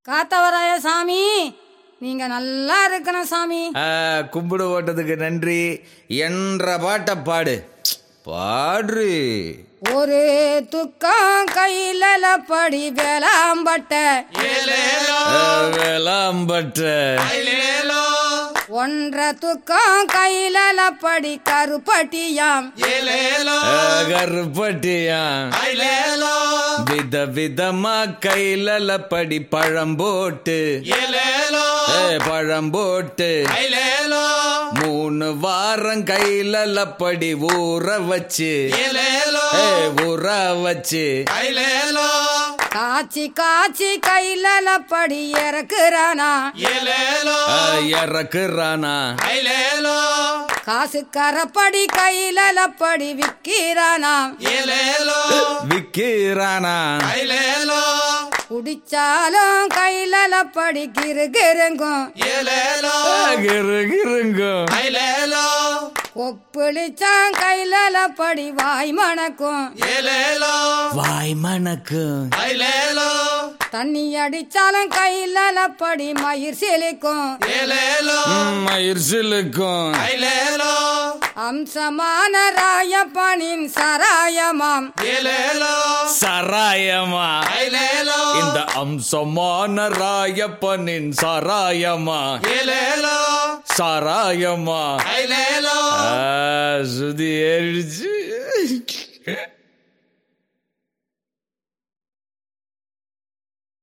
காத்தவராய சாமி நீங்க நல்லா இருக்கணும் சாமி ஆ, கும்பிடு ஓட்டத்துக்கு நன்றி என்ற பாட்டை பாடு பாடு ஒரு துக்கம் கையில படி வேளாம்பட்ட ஆ, வேளாம்பட்ட ஒன்றரை துக்கம் கையில படி கருப்பட்டியாம் ஆ, கருப்பட்டியா வித விதமா கையில படி பழம் போட்டு ஏ, பழம் போட்டு மூணு வாரம் கையில படி ஊற வச்சு ஏ, ஊற வச்சு காய்ச்சி காய்ச்சி கையில படி இறக்குறானா ஆ, இறக்குறானா காசு கரப்படி கையில படி விக்கிறானாம் விக்கிறானா குடிச்சாலும் கையில படி கிருகிருங்கும் ஆ, கிரு கிருங்கும் கொப்புளிச்சான் கையில படி வாய் மணக்கும் வாய் மணக்கும் தண்ணி அடிச்சாலும் கையில படி மயிர் செழிக்கும் ம், மயிர் சிலுக்கும் அம்சமான ராயப்பனின் சராயமாம் சராயமா இந்த அம்சமான ராயப்பனின் சராயமா சராயமா ஆ, சுதி ஏறிடுச்சு